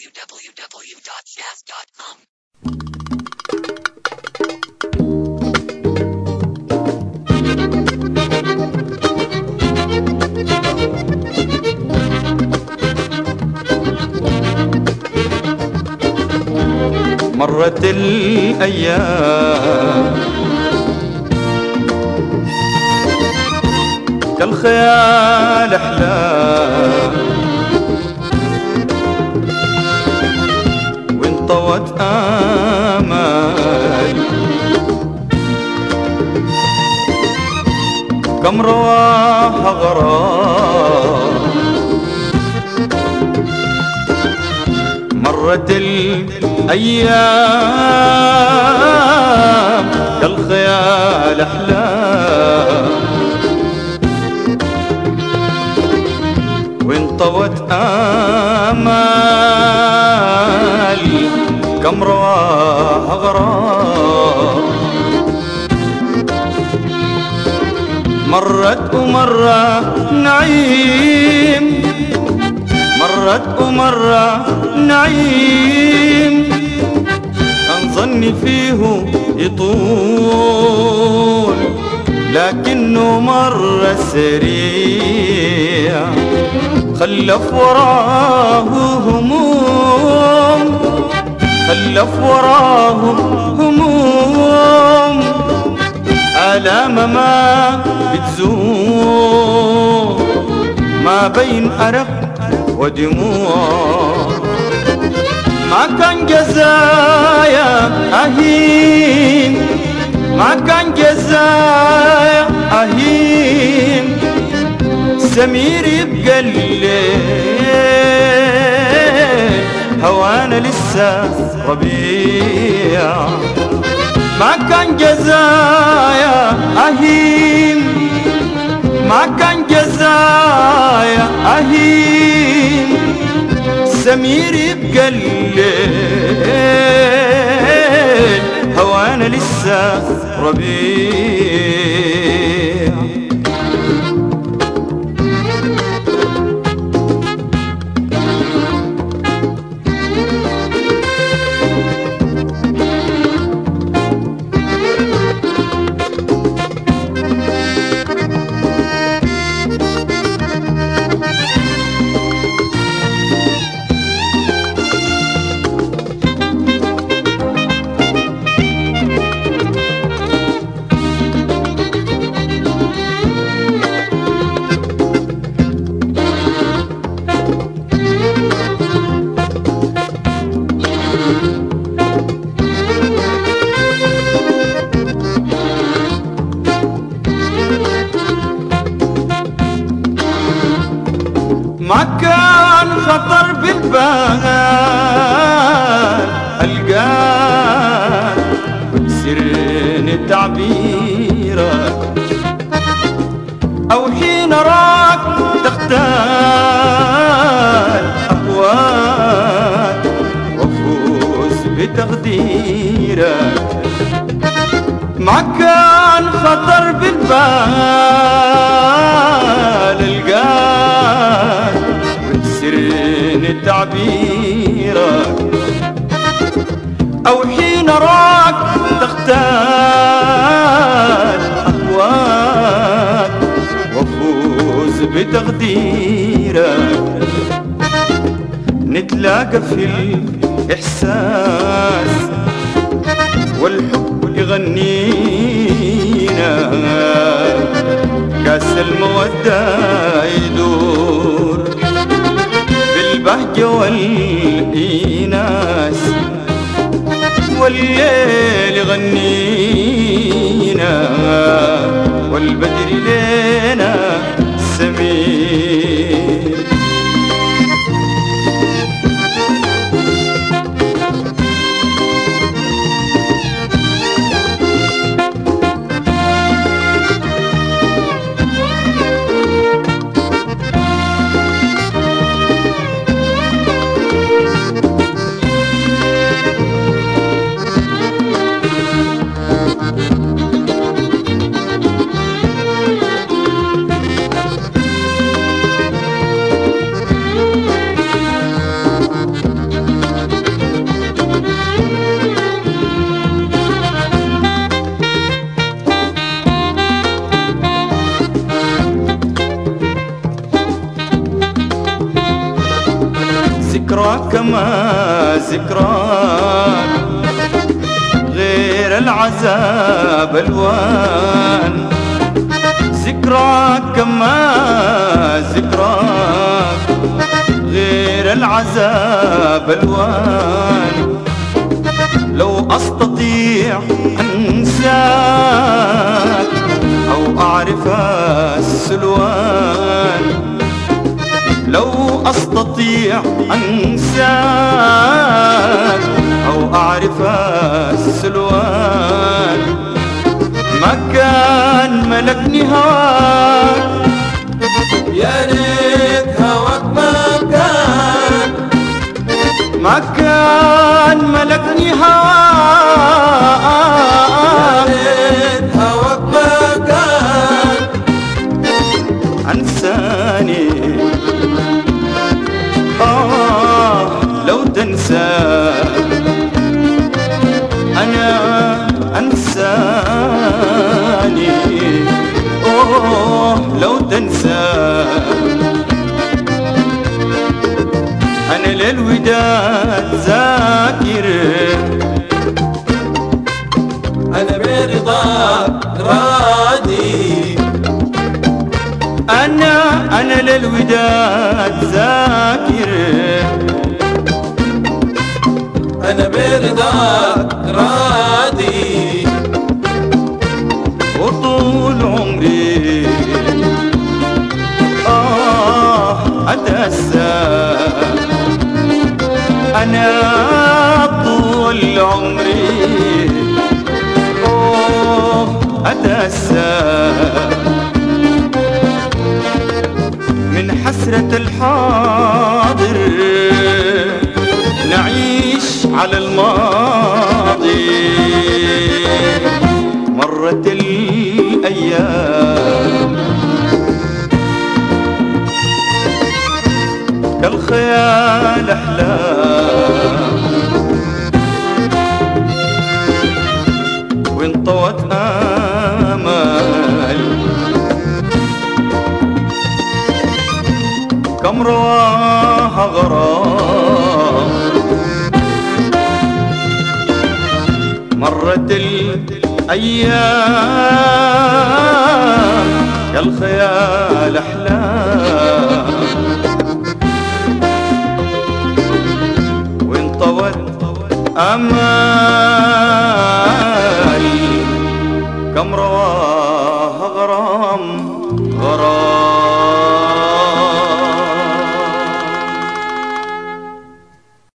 www.jazz.com. مرت الأيام كالخيال أحلام وانطوت آمال كم رواها غرام مرت الأيام كالخيال أحلام وانطوت آمال كم رواها غرام مرت ومرة نعيم مرت ومرة نعيم كان ظني فيه يطول لكنه مرة سريع خلف وراه هموم خلف وراه هموم آلام ما بتزول ما بين أرق ودموع ما كان جزايا أهين ما كان جزايا أهين سمير يبقى الليل هوانا لسه ربيع ما كان جزايا أهين ما كان جزايا أهين سمير يبقى الليل هوانا لسه ربيع ما كان خطر بالبال القاك وتسرني تعبيرك او حين راك تختال اقوال وافوز بتقديرك ما كان خطر بالبال القاك وتسرني تعبيرك او حين راك تختال اهواك وافوز بتقديرك نتلاقى في الاحساس والحب يغنينا كاس المودة يدور بالبهجة والإيناس والليل يغنينا والبدر لينا سمير ذكراك ما ذكراك غير العذاب الوان ذكراك ما ذكراك غير العذاب الوان لو استطيع انساك او اعرف السلوان لو أستطيع أنساك أو أعرف السلوان ما كان ملكني هواك يا ريت هواك ما كان ما كان ملكني هواك يا ريت هواك ما كان أنساني آه لو تنسى أنا أنساني أوه لو تنسى أنا للوداد ذاكر أنا برضاك راضي أنا أنا للوداد ذاكر أنا برضاك راضي وطول عمري آه أتأسى أنا طول عمري أوه أتأسى من حسرة الحاضر نعيش على الماضي مرت الأيام كالخيال أحلام وانطوت آمال كم رواها غرام مرت الأيام كالخيال أحلام وانطوت أمالي كم رواها غرام غرام